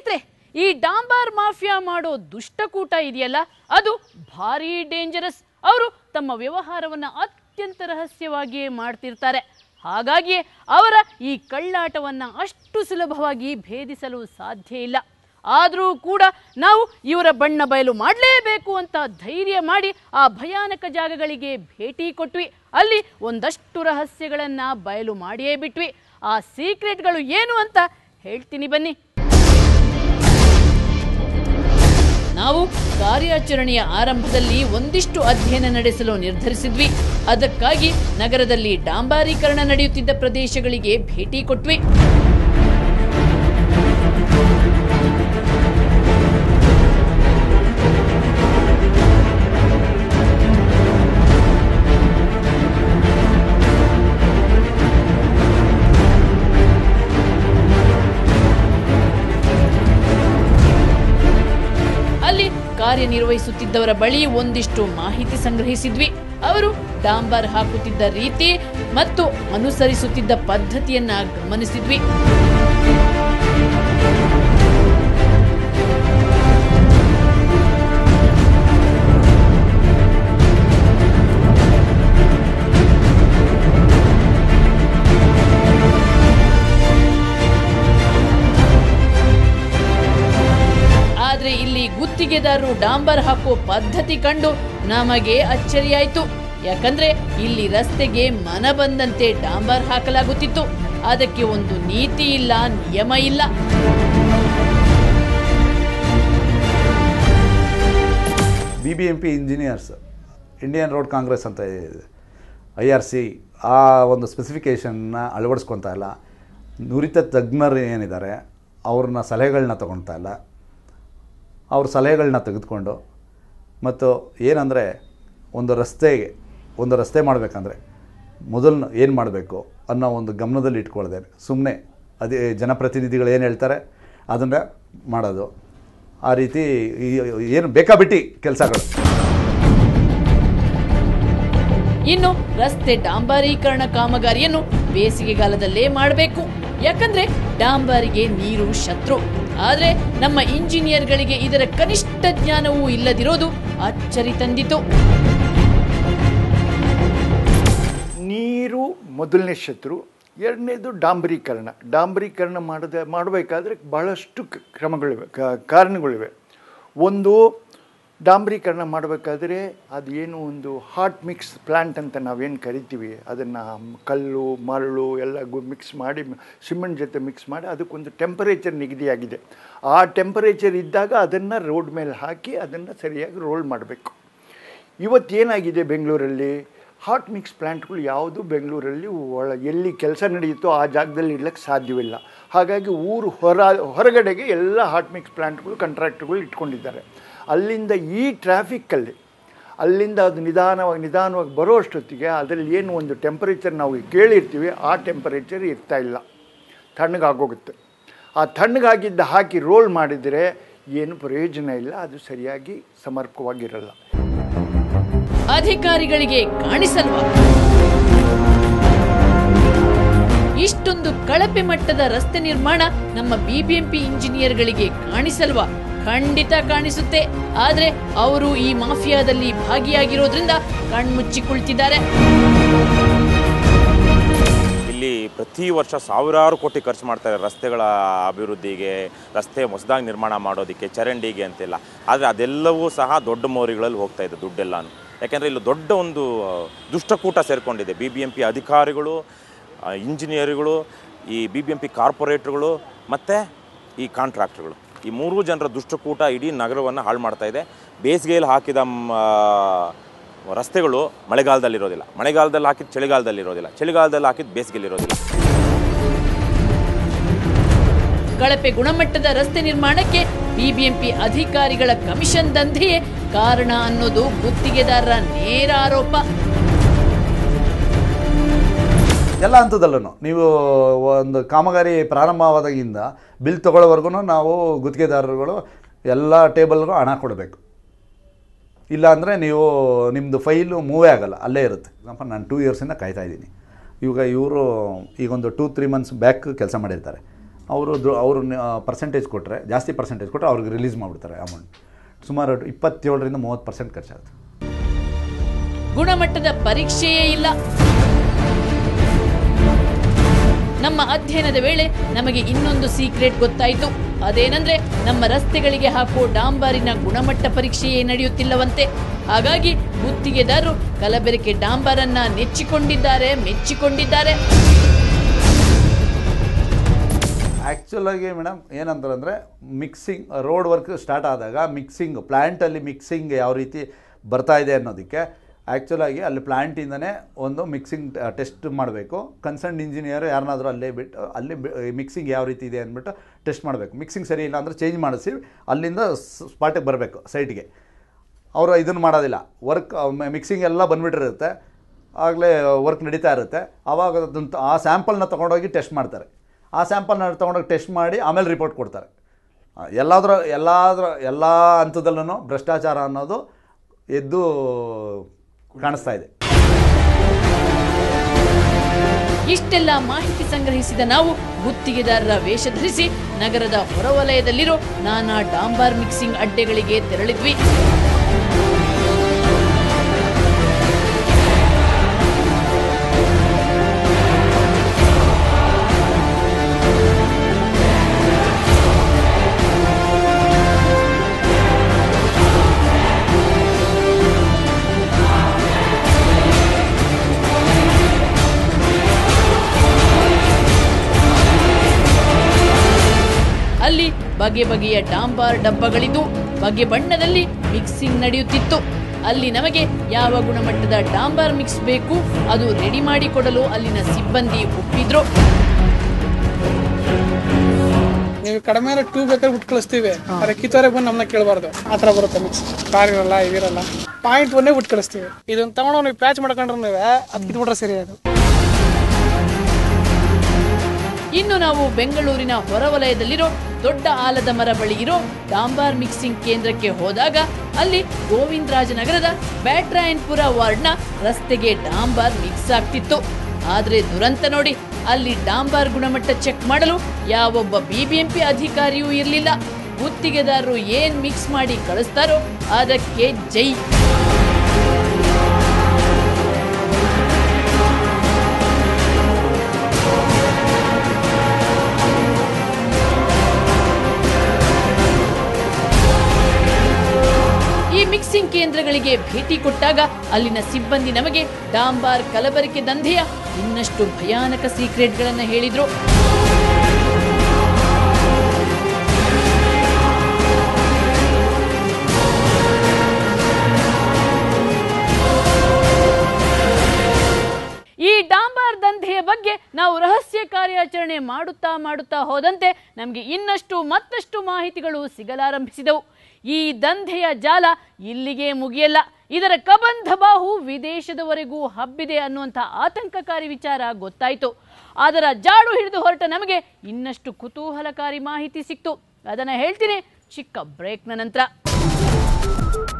ಸ್ನೇಹಿತರೆ ಈ ಡಾಂಬಾರ್ ಮಾಫಿಯಾ ಮಾಡೋ ದುಷ್ಟಕೂಟ ಇದೆಯಲ್ಲ ಅದು ಭಾರಿ ಡೇಂಜರಸ್ ಅವರು ತಮ್ಮ ವ್ಯವಹಾರವನ್ನು ಅತ್ಯಂತ ರಹಸ್ಯವಾಗಿಯೇ ಮಾಡ್ತಿರ್ತಾರೆ ಹಾಗಾಗಿ ಅವರ ಈ ಕಳ್ಳಾಟವನ್ನು ಅಷ್ಟು ಸುಲಭವಾಗಿ ಭೇದಿಸಲು ಸಾಧ್ಯ ಇಲ್ಲ ಆದರೂ ಕೂಡ ನಾವು ಇವರ ಬಣ್ಣ ಬಯಲು ಮಾಡಲೇಬೇಕು ಅಂತ ಧೈರ್ಯ ಮಾಡಿ ಆ ಭಯಾನಕ ಜಾಗಗಳಿಗೆ ಭೇಟಿ ಕೊಟ್ವಿ ಅಲ್ಲಿ ಒಂದಷ್ಟು ರಹಸ್ಯಗಳನ್ನು ಬಯಲು ಮಾಡಿಯೇ ಬಿಟ್ವಿ ಆ ಸೀಕ್ರೆಟ್ಗಳು ಏನು ಅಂತ ಹೇಳ್ತೀನಿ ಬನ್ನಿ ನಾವು ಕಾರ್ಯಾಚರಣೆಯ ಆರಂಭದಲ್ಲಿ ಒಂದಿಷ್ಟು ಅಧ್ಯಯನ ನಡೆಸಲು ನಿರ್ಧರಿಸಿದ್ವಿ ಅದಕ್ಕಾಗಿ ನಗರದಲ್ಲಿ ಡಾಂಬಾರೀಕರಣ ನಡೆಯುತ್ತಿದ್ದ ಪ್ರದೇಶಗಳಿಗೆ ಭೇಟಿ ಕೊಟ್ವಿ ಅಲ್ಲಿ ಕಾರ್ಯನಿರ್ವಹಿಸುತ್ತಿದ್ದವರ ಬಳಿ ಒಂದಿಷ್ಟು ಮಾಹಿತಿ ಸಂಗ್ರಹಿಸಿದ್ವಿ ಅವರು ಡಾಂಬರ್ ಹಾಕುತ್ತಿದ್ದ ರೀತಿ ಮತ್ತು ಅನುಸರಿಸುತ್ತಿದ್ದ ಪದ್ಧತಿಯನ್ನ ಗಮನಿಸಿದ್ವಿ ಆದ್ರೆ ಇಲ್ಲಿ ಗುತ್ತಿಗೆದಾರರು ಡಾಂಬರ್ ಹಾಕೋ ಪದ್ಧತಿ ಕಂಡು ನಮಗೆ ಅಚ್ಚರಿಯಾಯ್ತು ಯಾಕಂದ್ರೆ ಇಲ್ಲಿ ರಸ್ತೆಗೆ ಮನ ಬಂದಂತೆ ಡಾಂಬರ್ ಹಾಕಲಾಗುತ್ತಿತ್ತು ಅದಕ್ಕೆ ಒಂದು ನೀತಿ ಇಲ್ಲ ನಿಯಮ ಇಲ್ಲ B B M P engineers Indian road Congress ಅಂತ ಇದೆ ಐ ಆರ್ ಸಿ ಆ ಒಂದು ಸ್ಪೆಸಿಫಿಕೇಷನ್ನ ಅಳವಡಿಸ್ಕೊತಾ ಇಲ್ಲ ನುರಿತ ತಜ್ಞರು ಏನಿದ್ದಾರೆ ಅವ್ರನ್ನ ಸಲಹೆಗಳನ್ನ ತಗೊಳ್ತಾ ಇಲ್ಲ ಅವ್ರ ಸಲಹೆಗಳನ್ನ ತೆಗೆದುಕೊಂಡು ಮತ್ತು ಏನಂದರೆ ಒಂದು ರಸ್ತೆಗೆ ಒಂದು ರಸ್ತೆ ಮಾಡಬೇಕಂದ್ರೆ ಮೊದಲು ಏನು ಮಾಡಬೇಕು ಅನ್ನೋ ಒಂದು ಗಮನದಲ್ಲಿ ಇಟ್ಕೊಳ್ದೆ ಸುಮ್ಮನೆ ಅದೇ ಜನಪ್ರತಿನಿಧಿಗಳು ಏನು ಹೇಳ್ತಾರೆ ಅದನ್ನು ಮಾಡೋದು ಆ ರೀತಿ ಈ- ಏನು ಬೇಕಾಬಿಟ್ಟಿ ಕೆಲಸಗಳು ಇನ್ನು ರಸ್ತೆ ಡಾಂಬಾರೀಕರಣ ಕಾಮಗಾರಿಯನ್ನು ಬೇಸಿಗೆಗಾಲದಲ್ಲೇ ಮಾಡಬೇಕು ಯಾಕಂದ್ರೆ ಡಾಂಬಾರಿಗೆ ನೀರು ಶತ್ರು ಆದ್ರೆ ನಮ್ಮ ಇಂಜಿನಿಯರ್ಗಳಿಗೆ ಇದರ ಕನಿಷ್ಠ ಜ್ಞಾನವೂ ಇಲ್ಲದಿರೋದು ಅಚ್ಚರಿ ತಂದಿತು ನೀರು ಮೊದಲನೇ ಶತ್ರು ಎರಡನೇದು ಡಾಂಬರೀಕರಣ ಡಾಂಬರೀಕರಣ ಮಾಡದ ಮಾಡಬೇಕಾದ್ರೆ ಬಹಳಷ್ಟು ಕ- ಕ್ರಮಗಳಿವೆ ಕ- ಕಾರಣಗಳಿವೆ ಒಂದು ಡಾಂಬರೀಕರಣ ಮಾಡಬೇಕಾದ್ರೆ ಅದು ಏನು ಒಂದು ಹಾಟ್ ಮಿಕ್ಸ್ ಪ್ಲ್ಯಾಂಟ್ ಅಂತ ನಾವೇನು ಕರಿತೀವಿ ಅದನ್ನು ಕಲ್ಲು ಮರಳು ಎಲ್ಲ ಗು ಮಿಕ್ಸ್ ಮಾಡಿ ಸಿಮೆಂಟ್ ಜೊತೆ ಮಿಕ್ಸ್ ಮಾಡಿ ಅದಕ್ಕೊಂದು ಟೆಂಪರೇಚರ್ ನಿಗದಿಯಾಗಿದೆ ಆ ಟೆಂಪರೇಚರ್ ಇದ್ದಾಗ ಅದನ್ನು ರೋಡ್ ಮೇಲೆ ಹಾಕಿ ಅದನ್ನು ಸರಿಯಾಗಿ ರೋಲ್ ಮಾಡಬೇಕು ಇವತ್ತೇನಾಗಿದೆ ಬೆಂಗಳೂರಲ್ಲಿ ಹಾಟ್ ಮಿಕ್ಸ್ ಪ್ಲ್ಯಾಂಟ್ಗಳು ಯಾವುದು ಬೆಂಗಳೂರಲ್ಲಿ ಒಳ ಎಲ್ಲಿ ಕೆಲಸ ನಡೆಯುತ್ತೋ ಆ ಜಾಗದಲ್ಲಿ ಇಡ್ಲಿಕ್ಕೆ ಸಾಧ್ಯವಿಲ್ಲ ಹಾಗಾಗಿ ಊರು ಹೊರ ಹೊರಗಡೆಗೆ ಎಲ್ಲ ಹಾಟ್ ಮಿಕ್ಸ್ ಪ್ಲ್ಯಾಂಟ್ಗಳು ಕಾಂಟ್ರಾಕ್ಟ್ಗಳು ಇಟ್ಕೊಂಡಿದ್ದಾರೆ ಅಲ್ಲಿಂದ ಈ ಟ್ರಾಫಿಕ್ಕಲ್ಲಿ ಅಲ್ಲಿಂದ ಅದು ನಿಧಾನವಾಗಿ ನಿಧಾನವಾಗಿ ಬರೋ ಅಷ್ಟೊತ್ತಿಗೆ ಅದರಲ್ಲಿ ಏನು ಒಂದು ಟೆಂಪರೇಚರ್ ನಾವು ಕೇಳಿರ್ತೀವಿ ಆ ಟೆಂಪರೇಚರ್ ಇರ್ತಾ ಇಲ್ಲ ತಣ್ಣಗಾಗೋಗುತ್ತೆ ಆ ತಣ್ಣಗಾಗಿದ್ದ ಹಾಕಿ ರೋಲ್ ಮಾಡಿದರೆ ಏನು ಪ್ರಯೋಜನ ಇಲ್ಲ ಅದು ಸರಿಯಾಗಿ ಸಮರ್ಪಕವಾಗಿರಲ್ಲ ಅಧಿಕಾರಿಗಳಿಗೆ ಕಾಣಿಸಲ್ವಾ ಇಷ್ಟೊಂದು ಕಳಪೆ ಮಟ್ಟದ ರಸ್ತೆ ನಿರ್ಮಾಣ ನಮ್ಮ ಬಿಬಿಎಂಪಿ ಇಂಜಿನಿಯರ್ಗಳಿಗೆ ಕಾಣಿಸಲ್ವಾ ಖಂಡಿತ ಕಾಣಿಸುತ್ತೆ ಆದ್ರೆ ಅವರು ಈ ಮಾಫಿಯಾದಲ್ಲಿ ಭಾಗಿಯಾಗಿರೋದ್ರಿಂದ ಕಣ್ಮುಚ್ಚಿ ಕುಳಿತಿದ್ದಾರೆ ಇಲ್ಲಿ ಪ್ರತಿ ವರ್ಷ ಸಾವಿರಾರು ಕೋಟಿ ಖರ್ಚು ಮಾಡ್ತಾರೆ ರಸ್ತೆಗಳ ಅಭಿವೃದ್ಧಿಗೆ ರಸ್ತೆ ಹೊಸದಾಗಿ ನಿರ್ಮಾಣ ಮಾಡೋದಕ್ಕೆ ಚರಂಡಿಗೆ ಅಂತೆಲ್ಲ ಆದರೆ ಅದೆಲ್ಲವೂ ಸಹ ದೊಡ್ಡ ಮೋರಿಗಳಲ್ಲಿ ಹೋಗ್ತಾ ಇದೆ ದುಡ್ಡೆಲ್ಲನೂ ಯಾಕೆಂದರೆ ಇಲ್ಲಿ ದೊಡ್ಡ ಒಂದು ಆ, ದುಷ್ಟಕೂಟ ಸೇರಿಕೊಂಡಿದೆ ಬಿ ಬಿ ಎಂ ಪಿ ಅಧಿಕಾರಿಗಳು ಆ, ಇಂಜಿನಿಯರ್ಗಳು ಈ ಬಿ ಬಿ ಎಂ ಪಿ ಕಾರ್ಪೊರೇಟ್ರುಗಳು ಮತ್ತು ಈ ಕಾಂಟ್ರಾಕ್ಟ್ರುಗಳು ಈ ಮೂರೂ ಜನರ ದುಷ್ಟಕೂಟ ಇಡೀ ನಗರವನ್ನು ಹಾಳು ಮಾಡ್ತಾ ಇದೆ ಬೇಸಿಗೆಯಲ್ಲಿ ಹಾಕಿದ ಮ್, ಆ, ರಸ್ತೆಗಳು ಮಳೆಗಾಲದಲ್ಲಿ ಇರೋದಿಲ್ಲ ಮಳೆಗಾಲದಲ್ಲಿ ಹಾಕಿದ ಚಳಿಗಾಲದಲ್ಲಿ ಇರೋದಿಲ್ಲ ಚಳಿಗಾಲದಲ್ಲಿ ಹಾಕಿದ ಬೇಸಿಗೆಯಲ್ಲಿ ಇರೋದಿಲ್ಲ ಕಳಪೆ ಗುಣಮಟ್ಟದ ರಸ್ತೆ ನಿರ್ಮಾಣಕ್ಕೆ ಬಿಬಿಎಂಪಿ ಅಧಿಕಾರಿಗಳ ಕಮಿಷನ್ ದಂಧೆಯೇ ಕಾರಣ ಅನ್ನೋದು ಗುತ್ತಿಗೆದಾರರ ನೇರ ಆರೋಪ ಎಲ್ಲ ಹಂತದಲ್ಲೂ ನೀವು ಒಂದು ಕಾಮಗಾರಿ ಪ್ರಾರಂಭವಾದಾಗಿಂದ ಬಿಲ್ ತಗೊಳ್ಳೋವರೆಗೂ ನಾವು ಗುತ್ತಿಗೆದಾರರುಗಳು ಎಲ್ಲ ಟೇಬಲ್ಗೂ ಹಣ ಕೊಡಬೇಕು ಇಲ್ಲ ಅಂದರೆ ನೀವು ನಿಮ್ಮದು ಫೈಲು ಮೂವೇ ಆಗಲ್ಲ ಅಲ್ಲೇ ಇರುತ್ತೆ ಎಕ್ಸಾಂಪಲ್ ನಾನು ಟೂ ಇಯರ್ಸಿಂದ ಕಾಯ್ತಾ ಇದ್ದೀನಿ ಇವಾಗ ಇವರು ಈಗೊಂದು ಟೂ ತ್ರೀ ಮಂತ್ಸ್ ಬ್ಯಾಕ್ ಕೆಲಸ ಮಾಡಿರ್ತಾರೆ ಅವರು ಅವರು ಪರ್ಸೆಂಟೇಜ್ ಕೊಟ್ಟರೆ ಜಾಸ್ತಿ ಪರ್ಸೆಂಟೇಜ್ ಕೊಟ್ಟರೆ ಅವ್ರಿಗೆ ರಿಲೀಸ್ ಮಾಡಿಬಿಡ್ತಾರೆ ಅಮೌಂಟ್ ಸುಮಾರು ಇಪ್ಪತ್ತೇಳರಿಂದ ಮೂವತ್ತು ಪರ್ಸೆಂಟ್ ಖರ್ಚಾಗುತ್ತೆ ಗುಣಮಟ್ಟದ ಪರೀಕ್ಷೆಯೇ ಇಲ್ಲ ನಮ್ಮ ಅಧ್ಯಯನದ ವೇಳೆ ನಮಗೆ ಇನ್ನೊಂದು ಸೀಕ್ರೆಟ್ ಗೊತ್ತಾಯಿತು ಅದೇನೆಂದ್ರೆ ನಮ್ಮ ರಸ್ತೆಗಳಿಗೆ ಹಾಕುವ ಡಾಂಬಾರಿನ ಗುಣಮಟ್ಟ ಪರೀಕ್ಷೆಯೇ ನಡೆಯುತ್ತಿಲ್ಲವಂತೆ ಹಾಗಾಗಿ ಗುತ್ತಿಗೆದಾರರು ಕಲಬೆರಕೆ ಡಾಂಬಾರನ್ನ ನೆಚ್ಚಿಕೊಂಡಿದ್ದಾರೆ ಮೆಚ್ಚಿಕೊಂಡಿದ್ದಾರೆ ಆ್ಯಕ್ಚುಲಾಗಿ ಮೇಡಮ್ ಏನಂತಾರಂದರೆ ಮಿಕ್ಸಿಂಗ್ ರೋಡ್ ವರ್ಕ್ ಸ್ಟಾರ್ಟ್ ಆದಾಗ ಮಿಕ್ಸಿಂಗ್ ಪ್ಲ್ಯಾಂಟಲ್ಲಿ ಮಿಕ್ಸಿಂಗ್ ಯಾವ ರೀತಿ ಬರ್ತಾ ಇದೆ ಅನ್ನೋದಕ್ಕೆ ಆ್ಯಕ್ಚುಲಾಗಿ ಅಲ್ಲಿ ಪ್ಲ್ಯಾಂಟಿಂದನೇ ಒಂದು ಮಿಕ್ಸಿಂಗ್ ಟೆಸ್ಟ್ ಮಾಡಬೇಕು ಕನ್ಸರ್ನ್ ಇಂಜಿನಿಯರ್ ಯಾರನ್ನಾದರೂ ಅಲ್ಲೇ ಬಿಟ್ಟು ಅಲ್ಲಿ ಮಿಕ್ಸಿಂಗ್ ಯಾವ ರೀತಿ ಇದೆ ಅಂದ್ಬಿಟ್ಟು ಟೆಸ್ಟ್ ಮಾಡಬೇಕು ಮಿಕ್ಸಿಂಗ್ ಸರಿ ಇಲ್ಲ ಅಂದರೆ ಚೇಂಜ್ ಮಾಡಿಸಿ ಅಲ್ಲಿಂದ ಸ್ಪಾಟಿಗೆ ಬರಬೇಕು ಸೈಟ್ಗೆ ಅವರು ಇದನ್ನು ಮಾಡೋದಿಲ್ಲ ವರ್ಕ್ ಮಿಕ್ಸಿಂಗ್ ಎಲ್ಲ ಬಂದುಬಿಟ್ಟಿರುತ್ತೆ ಆಗಲೇ ವರ್ಕ್ ನಡೀತಾ ಇರುತ್ತೆ ಆವಾಗ ಅದನ್ನ ಆ ಸ್ಯಾಂಪಲ್ನ ತೊಗೊಂಡೋಗಿ ಟೆಸ್ಟ್ ಮಾಡ್ತಾರೆ ಆ ಸ್ಯಾಂಪಲ್ನ ತೊಗೊಂಡೋಗಿ ಟೆಸ್ಟ್ ಮಾಡಿ ಆಮೇಲೆ ರಿಪೋರ್ಟ್ ಕೊಡ್ತಾರೆ ಆ, ಎಲ್ಲಾದ್ರ ಎಲ್ಲಾದ್ರ ಎಲ್ಲ ಹಂತದಲ್ಲೂ ಭ್ರಷ್ಟಾಚಾರ ಅನ್ನೋದು ಎದ್ದು ಕಾಣಿಸ್ತಾ ಇದೆ ಇಷ್ಟೆಲ್ಲ ಮಾಹಿತಿ ಸಂಗ್ರಹಿಸಿದ ನಾವು ಗುತ್ತಿಗೆದಾರರ ವೇಷ ಧರಿಸಿ ನಗರದ ಹೊರವಲಯದಲ್ಲಿರೋ ನಾನಾ ಡಾಂಬಾರ್ ಮಿಕ್ಸಿಂಗ್ ಅಡ್ಡೆಗಳಿಗೆ ತೆರಳಿದ್ವಿ ಅಲ್ಲಿ ಬಗೆ ಬಗೆಯ ಡಾಂಬಾರ್ ಡಬ್ಬಗಳಿದ್ದು ಬಗೆ ಬಣ್ಣದಲ್ಲಿ ಮಿಕ್ಸಿಂಗ್ ನಡೆಯುತ್ತಿತ್ತು ಅಲ್ಲಿ ನಮಗೆ ಯಾವ ಗುಣಮಟ್ಟದ ಡಾಂಬಾರ್ ಮಿಕ್ಸ್ ಬೇಕು ಅದು ರೆಡಿ ಮಾಡಿ ಕೊಡಲು ಅಲ್ಲಿನ ಸಿಬ್ಬಂದಿ ಒಪ್ಪಿದ್ರು ನೀವು ಕಡಿಮೆ ಟೂ ಬೇಕಾದ್ರೆ ಬಿಟ್ಟು ಕಳಿಸ್ತೀವಿ ಅರೆ ಕಿತ್ತೋರೆ ಬಂದು ನಮ್ಮನ್ನ ಕೇಳಬಾರ್ದು ಆ ಥರ ಬರುತ್ತೆ ಮಿಕ್ಸ್ ಕಾರ್ ಇರಲ್ಲ ಇದಿರಲ್ಲ ಪಾಯಿಂಟ್ ಒಂದೇ ಬಿಟ್ಟು ಕಳಿಸ್ತೀವಿ ಇದನ್ನ ತಗೊಂಡು ನೀವು ಪ್ಯಾಚ್ ಮಾಡ್ಕೊಂಡ್ರೆ ನೀವು ಅದು ಕಿತ್ಬಿಟ್ರೆ ಸರಿ ಅದು ಇನ್ನು ನಾವು ಬೆಂಗಳೂರಿನ ಹೊರವಲಯದಲ್ಲಿರೋ ದೊಡ್ಡ ಆಲದ ಮರ ಬಳಿ ಇರೋ ಡಾಂಬಾರ್ ಮಿಕ್ಸಿಂಗ್ ಕೇಂದ್ರಕ್ಕೆ ಹೋದಾಗ ಅಲ್ಲಿ ಗೋವಿಂದರಾಜನಗರದ ಬ್ಯಾಟ್ರಾಯನ್ಪುರ ವಾರ್ಡ್ನ ರಸ್ತೆಗೆ ಡಾಂಬಾರ್ ಮಿಕ್ಸ್ ಆಗ್ತಿತ್ತು ಆದ್ರೆ ದುರಂತ ನೋಡಿ ಅಲ್ಲಿ ಡಾಂಬಾರ್ ಗುಣಮಟ್ಟ ಚೆಕ್ ಮಾಡಲು ಯಾವೊಬ್ಬ ಬಿಬಿಎಂಪಿ ಅಧಿಕಾರಿಯೂ ಇರಲಿಲ್ಲ ಗುತ್ತಿಗೆದಾರರು ಏನ್ ಮಿಕ್ಸ್ ಮಾಡಿ ಕಳಿಸ್ತಾರೋ ಅದಕ್ಕೆ ಜೈ ಈ ಮಿಕ್ಸಿಂಗ್ ಕೇಂದ್ರಗಳಿಗೆ ಭೇಟಿ ಕೊಟ್ಟಾಗ ಅಲ್ಲಿನ ಸಿಬ್ಬಂದಿ ನಮಗೆ ಡಾಂಬಾರ್ ಕಲಬರಿಕೆ ದಂಧೆಯ ಇನ್ನಷ್ಟು ಭಯಾನಕ ಸೀಕ್ರೆಟ್ಗಳನ್ನ ಹೇಳಿದ್ರು ಈ ಡಾಂಬಾರ್ ದಂಧೆಯ ಬಗ್ಗೆ ನಾವು ರಹಸ್ಯ ಕಾರ್ಯಾಚರಣೆ ಮಾಡುತ್ತಾ ಮಾಡುತ್ತಾ ಹೋದಂತೆ ನಮಗೆ ಇನ್ನಷ್ಟು ಮತ್ತಷ್ಟು ಮಾಹಿತಿಗಳು ಸಿಗಲಾರಂಭಿಸಿದವು ಈ ದಂಧೆಯ ಜಾಲ ಇಲ್ಲಿಗೆ ಮುಗಿಯಲ್ಲ ಇದರ ಕಬಂಧ ಬಾಹು ವಿದೇಶದವರೆಗೂ ಹಬ್ಬಿದೆ ಅನ್ನುವಂಥ ಆತಂಕಕಾರಿ ವಿಚಾರ ಗೊತ್ತಾಯಿತು ಅದರ ಜಾಡು ಹಿಡಿದು ಹೊರಟ ನಮಗೆ ಇನ್ನಷ್ಟು ಕುತೂಹಲಕಾರಿ ಮಾಹಿತಿ ಸಿಕ್ತು ಅದನ್ನು ಹೇಳ್ತೀನಿ ಚಿಕ್ಕ ಬ್ರೇಕ್ನ ನಂತರ